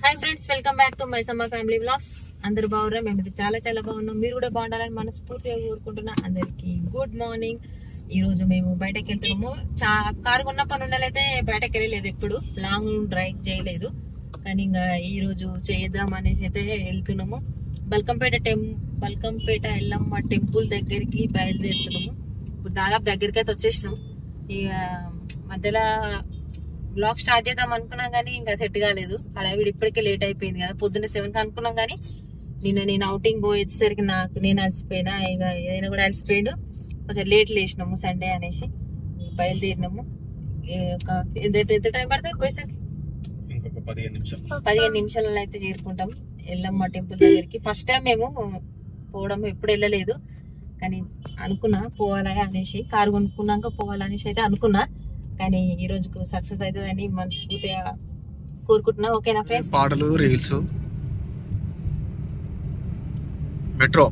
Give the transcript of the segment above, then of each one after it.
Hi friends welcome back to my summer family blogs అందరు బాగున్నారా మేము అయితే చాలా చాలా బాగున్నాం మీరు కూడా బాగుండాలని మనస్ఫూర్తిగా కోరుకుంటున్నా అందరికి గుడ్ మార్నింగ్ ఈ రోజు మేము బయటకు వెళ్తున్నాము చా కారు కొన్న పని ఉండాలైతే బయటకు వెళ్ళలేదు ఎప్పుడు లాంగ్ డ్రైవ్ చేయలేదు కానీ ఇంకా ఈ రోజు చేద్దాం అనేసి అయితే వెళ్తున్నాము బల్కంపేట టెం బల్కంపేట ఎల్లమ్మ టెంపుల్ దగ్గరికి బయలుదేరుతున్నాము ఇప్పుడు దాదాపు దగ్గరికి అయితే వచ్చేసినాం ఇక మధ్యలో బ్లాగ్ స్టార్ట్ చేద్దాం అనుకున్నాం కానీ ఇంకా సెట్ కాలేదు హడావిడి ఇప్పటికే లేట్ అయిపోయింది కదా పొద్దున్న సెవెన్ అనుకున్నాం కానీ నిన్న నేను అవుటింగ్ పోయేసరికి నాకు నేను అలసిపోయినా ఇక ఏదైనా కూడా అలసిపోయాడు కొంచెం లేట్ లేచినాము సండే అనేసి బయలుదేరినాము ఈ ఒక ఎంత ఎంత టైం పడుతుంది పోయేసరికి ఇంకొక పదిహేను నిమిషాలు పదిహేను నిమిషాలలో అయితే చేరుకుంటాం ఎల్లమ్మ టెంపుల్ దగ్గరికి ఫస్ట్ టైం మేము పోవడం ఎప్పుడు వెళ్ళలేదు కానీ అనుకున్నా పోవాలా అనేసి కారు కొనుక్కున్నాక పోవాలనేసి అయితే అనుకున్నా కానీ ఈ రోజుకు సక్సెస్ అవుతుందని మనస్ఫూర్తిగా కోరుకుంటున్నా ఓకేనా ఫ్రెండ్స్ పాటలు రీల్స్ మెట్రో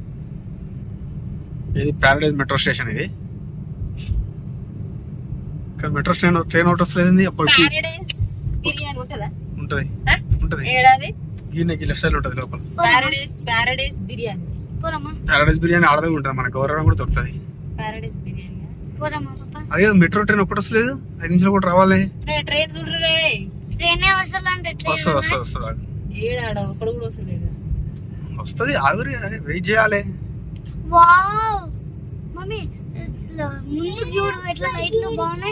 ఇది ప్యారడైజ్ మెట్రో స్టేషన్ ఇది కానీ మెట్రో ట్రైన్ ట్రైన్ ఒకటి వస్తలేదు అప్పటికి ప్యారడైస్ బిర్యానీ ఉంటుందా ఉంటది ఆ? ఉంటది ఏడాది గీనకి లెఫ్ట్ సైడ్ ఉంటది లోపల Paradise Paradise biryani Paradise biryani ఆడదే ఉంటుంది మన గౌరవం కూడా దొరుకుతుంది ప్యారడైస్ బిర్యానీ అదే మెట్రో ట్రైన్ ఒకటి వస్తలేదు ఐదు నిమిషాలు కూడా రావాలి ట్రైన్ చూడరే ట్రైనే వస్తుందంటే వస్తుంది వస్తుంది వస్తుంది ఏడాడ ఒకడు కూడా వస్తలేదు వస్తుంది ఆవిరి అరే వెయిట్ చేయాలి వావ్ మమ్మీ ఇట్లా ముందు చూడు ఎట్లా లైట్లు బాగున్నాయి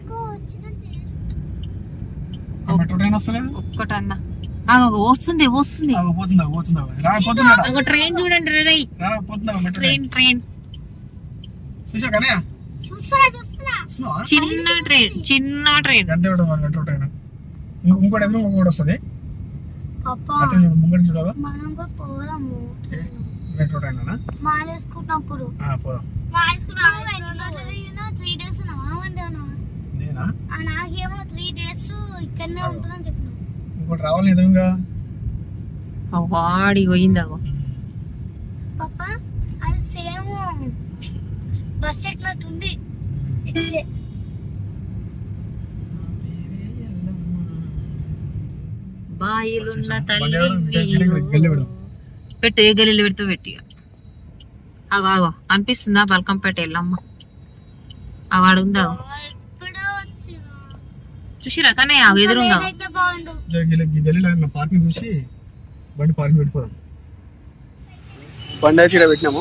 మెట్రో ట్రైన్ వస్తలేదు ఒక్కటన్నా ఆగో, వస్తుంది వస్తుంది ఆగు, పోతుందా పోతుందా రా పోతుందా ఒక ట్రైన్ చూడండి రే రా పోతుందా మెట్రో ట్రైన్ ట్రైన్ ట్రైన్ చూసా కానీ చూస్తున్నా చూస్తున్నా చిన్న ట్రైన్ చిన్న ట్రైన్ గంట ఉంటుంది మెట్రో ట్రైన్ ఇంకో- ఇంకోటి ఎదురు ఇంకోటి వస్తుంది పాపా అటు చూడు ముంగడి చూడాలా మనం కూడా పోదాము మెట్రో ట్రైన్ అనా మాలేసుకున్నప్పుడు ఆ, పోదాం త్రీ డేస్ ఉన్నావా వన్ డే ఉన్నావా నేనా ఆ, నాకేమో త్రీ డేస్ ఇక్కడనే ఉంటున్నా చెప్పిన ఇంకోటి రావాలి ఎదురుగా వాడి పోయిందాగో పాప అది సేమ్ బస్ ఎక్కినట్టుంది ఎక్కితే బాయిలున్న బండి తల్లి ఎవరు? గల్లి పెడు, గల్లి పెడు. పెట్టు ఏ గల్లీలు పెడితే పెట్టి ఆగో ఆగో అనిపిస్తుందా బల్కంపేట వెళ్ళమ్మ ఆ వాడు ఉందా ఎప్పుడో వచ్చినా చూసిరా కానీ ఆగో ఎదురుందా అయితే బాగుండు ఈ గల్లీలో నా పార్కింగ్ చూసి బండి పార్కింగ్ పెట్టిపోదాం బండి అయితే ఇక్కడ పెట్టినాము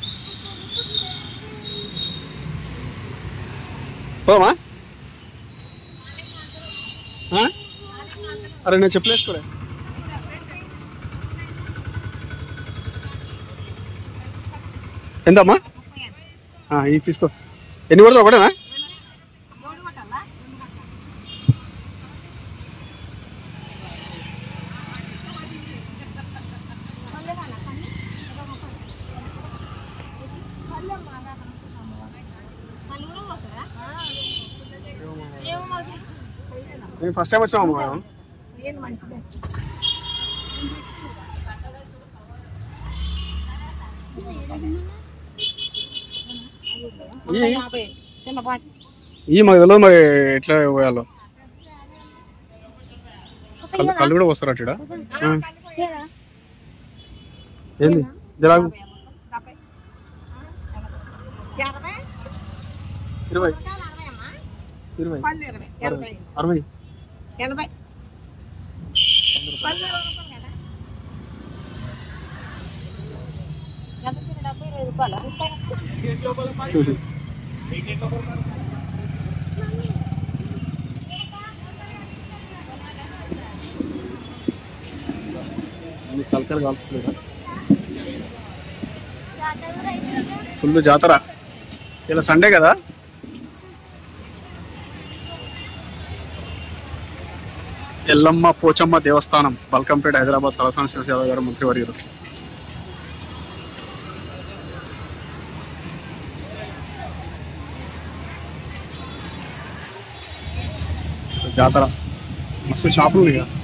పోమా అరే నేను చెప్పలేసుకోలే ఎంతమ్మా ఆ, ఇది తీసుకో ఎన్ని కొడతావు ఒకటేనా నేను ఫస్ట్ టైం వచ్చాము మేడం ఈ మాకు తెలియదు మరి ఎట్లా పోయాలో కళ్ళు కళ్ళు కూడా వస్తారు అటు ఈడ. ఆ. ఏంది జరాగు ఇరవై ఇరవై అరవై అరవై తలకర కాల్స్తుంది జాతర కూడా అవుతుందిగా. ఫుల్ జాతర ఇలా సండే కదా ఎల్లమ్మ పోచమ్మ దేవస్థానం బల్కంపేట హైదరాబాద్ తలసాని శివ యాదవ్ గారు మంత్రివర్యులు జాతర మస్తు షాపులు ఉన్నాయి కదా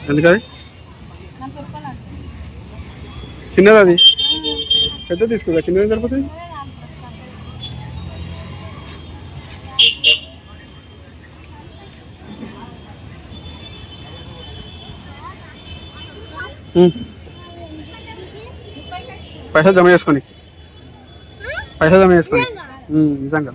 ఎందుకది చిన్నది అది పెద్ద తీసుకోగా చిన్నది సరిపోతుంది ఉమ్. పైసలు జమ చేసుకొని పైసలు జమ చేసుకొని ఉమ్, నిజంగా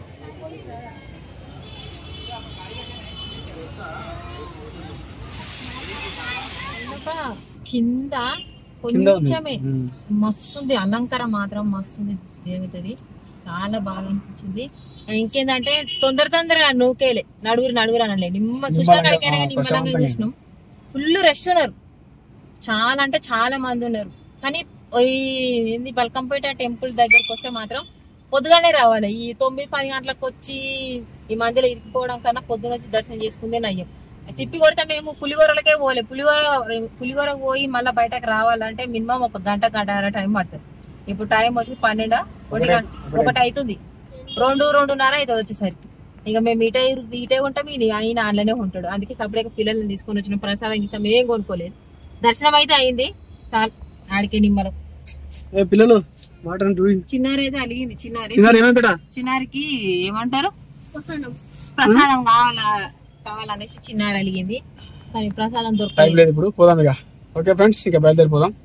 ఒక కింద కింద ఉంది. కొంచెమే ఉమ్. మస్తుంది అలంకారం మాత్రం మస్తుంది దేవతది చాలా బాగా అనిపించింది ఇంకేందంటే తొందర తొందరగా నూకేలే నడుగురు నడుగురు అనలే నిమ్మ చూసిన నిమ్మలంగా, కాడికైనా ఆ, నిమ్మలంగా ప్రశాంతంగా. చూసినాం ఫుల్ రష్ ఉన్నారు చాలా అంటే చాలా మంది ఉన్నారు కానీ ఈ ఏంది బల్కంపేట టెంపుల్ దగ్గరకు వస్తే మాత్రం పొద్దుగానే రావాలి ఈ తొమ్మిది పది గంటలకు వచ్చి ఈ మందిలో ఇరికిపోవడం కన్నా పొద్దున వచ్చి దర్శనం చేసుకుందే నయ్యం తిప్పి కొడితే మేము పులిగోరలకే పోలే పులిగోర పులిగోర పోయి మళ్ళీ బయటకు రావాలంటే మినిమం ఒక గంట గంట టైం పడుతుంది ఇప్పుడు టైం వచ్చి పన్నెండు ఒకటి గంట ఒకటి అవుతుంది రెండు రెండున్నర అవుతుంది వచ్చేసరికి ఇక మేము ఇటే ఇటే ఉంటాం ఈయన ఆయన ఆన్లనే ఉంటాడు అందుకే సపరేట్ పిల్లల్ని తీసుకొని వచ్చిన ప్రసాదం గీసాం ఏం కొనుక్కోలేదు దర్శనం అయితే అయింది చాలు ఆడికే నిమ్మలం ఏ పిల్లలు వాటర్ చిన్నారి అయితే అలిగింది చిన్నారి చిన్నారు ఏమైనా చిన్నారికి ఏమంటారు ప్రసాదం కావాలా కావాలనేసి చిన్నారి అలిగింది కానీ ప్రసాదం టైం దొరకలేదు లేదు ఇప్పుడు పోదాం ఇక ఓకే ఫ్రెండ్స్ ఇక బయలుదేరిపోదాం